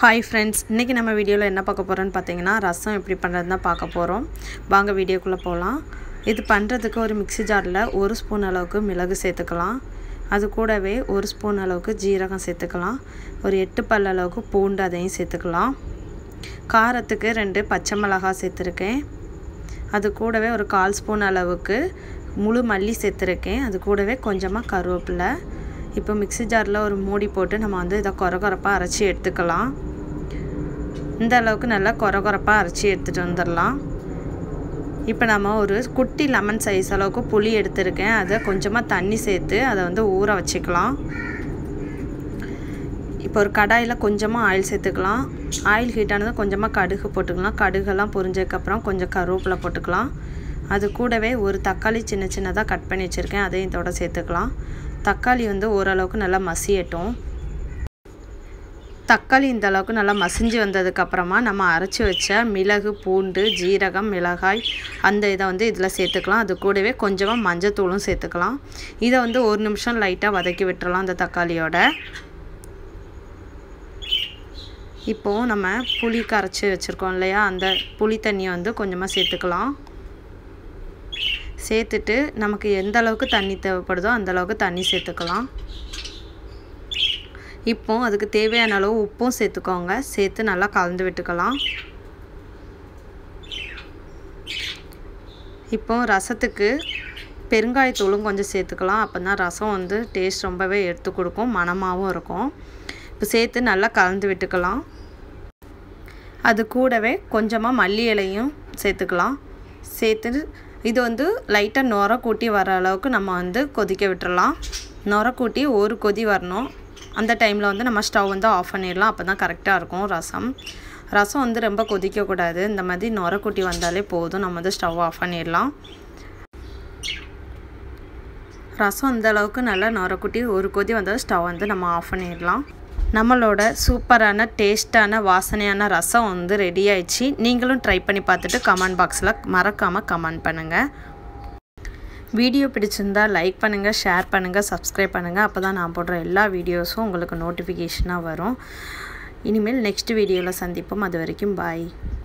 hi friends இன்றைக்கி நம்ம வீடியோவில் என்ன பார்க்க போகிறோன்னு பார்த்தீங்கன்னா ரசம் எப்படி பண்ணுறது தான் பார்க்க போகிறோம் வாங்க வீடியோக்குள்ளே போகலாம் இது பண்ணுறதுக்கு ஒரு மிக்ஸி ஜாரில் ஒரு ஸ்பூன் அளவுக்கு மிளகு சேர்த்துக்கலாம் அது கூடவே ஒரு ஸ்பூன் அளவுக்கு ஜீரகம் சேர்த்துக்கலாம் ஒரு எட்டு பல் அளவுக்கு பூண்டு அதையும் சேர்த்துக்கலாம் காரத்துக்கு ரெண்டு பச்சை மிளகாய் சேர்த்துருக்கேன் அது கூடவே ஒரு கால் ஸ்பூன் அளவுக்கு முழு மல்லி சேர்த்துருக்கேன் அது கூடவே கொஞ்சமாக கருவேப்பிலை இப்போ மிக்ஸி ஜாரில் ஒரு மூடி போட்டு நம்ம வந்து இதை கொர கொரப்பாக அரைச்சி எடுத்துக்கலாம் இந்த அளவுக்கு நல்லா கொர கொரப்பாக அரைச்சி எடுத்துகிட்டு வந்துடலாம் இப்போ நம்ம ஒரு குட்டி லெமன் சைஸ் அளவுக்கு புளி எடுத்திருக்கேன் அதை கொஞ்சமாக தண்ணி சேர்த்து அதை வந்து ஊற வச்சுக்கலாம் இப்போ ஒரு கடாயில் கொஞ்சமாக ஆயில் சேர்த்துக்கலாம் ஆயில் ஹீட் ஆனதும் கொஞ்சமாக கடுகு போட்டுக்கலாம் கடுகெல்லாம் பொரிஞ்சதுக்கப்புறம் கொஞ்சம் கருவேப்பிலை போட்டுக்கலாம் அது கூடவே ஒரு தக்காளி சின்ன சின்னதாக கட் பண்ணி வச்சுருக்கேன் அதையும் இதோட சேர்த்துக்கலாம் தக்காளி வந்து ஓரளவுக்கு நல்லா மசியட்டும் தக்காளி இந்த அளவுக்கு நல்லா மசிஞ்சு வந்ததுக்கப்புறமா நம்ம அரைச்சி வச்ச மிளகு பூண்டு ஜீரகம் மிளகாய் அந்த இதை வந்து இதில் சேர்த்துக்கலாம் அது கூடவே கொஞ்சமாக மஞ்சத்தூளும் சேர்த்துக்கலாம் இதை வந்து ஒரு நிமிஷம் லைட்டாக வதக்கி விட்டுறலாம் அந்த தக்காளியோட இப்போது நம்ம புளி கரைச்சி வச்சுருக்கோம் இல்லையா அந்த புளி தண்ணியை வந்து கொஞ்சமாக சேர்த்துக்கலாம் சேர்த்துட்டு நமக்கு எந்த அளவுக்கு தண்ணி தேவைப்படுதோ அந்த அளவுக்கு தண்ணி சேர்த்துக்கலாம் இப்போ அதுக்கு தேவையான அளவு உப்பும் சேர்த்துக்கோங்க சேர்த்து நல்லா கலந்து விட்டுக்கலாம் இப்போ ரசத்துக்கு பெருங்காயத்தூளும் கொஞ்சம் சேர்த்துக்கலாம் அப்போ தான் ரசம் வந்து டேஸ்ட் ரொம்பவே எடுத்து கொடுக்கும் மணமாகவும் இருக்கும் இப்போ சேர்த்து நல்லா கலந்து விட்டுக்கலாம் அது கூடவே கொஞ்சமாக மல்லி இலையும் சேர்த்துக்கலாம் சேர்த்து இது வந்து லைட்டாக நுர கூட்டி வர அளவுக்கு நம்ம வந்து கொதிக்க விட்டுறலாம் நுர கூட்டி ஒரு கொதி வரணும் அந்த டைமில் வந்து நம்ம ஸ்டவ் வந்து ஆஃப் பண்ணிடலாம் அப்போ தான் கரெக்டாக இருக்கும் ரசம் ரசம் வந்து ரொம்ப கொதிக்கக்கூடாது இந்த மாதிரி நுர கூட்டி வந்தாலே போதும் நம்ம வந்து ஸ்டவ் ஆஃப் பண்ணிடலாம் ரசம் அந்த அளவுக்கு நல்லா நுரக்குட்டி ஒரு கொதி வந்தால் ஸ்டவ் வந்து நம்ம ஆஃப் பண்ணிடலாம் நம்மளோட சூப்பரான டேஸ்டான வாசனையான ரசம் வந்து ரெடி ஆயிடுச்சு நீங்களும் ட்ரை பண்ணி பார்த்துட்டு கமெண்ட் பாக்ஸில் மறக்காமல் கமெண்ட் பண்ணுங்கள் வீடியோ பிடிச்சிருந்தா லைக் பண்ணுங்கள் ஷேர் பண்ணுங்கள் சப்ஸ்கிரைப் பண்ணுங்கள் அப்போ தான் நான் போடுற எல்லா வீடியோஸும் உங்களுக்கு நோட்டிஃபிகேஷனாக வரும் இனிமேல் நெக்ஸ்ட் வீடியோவில் சந்திப்போம் அது வரைக்கும் பாய்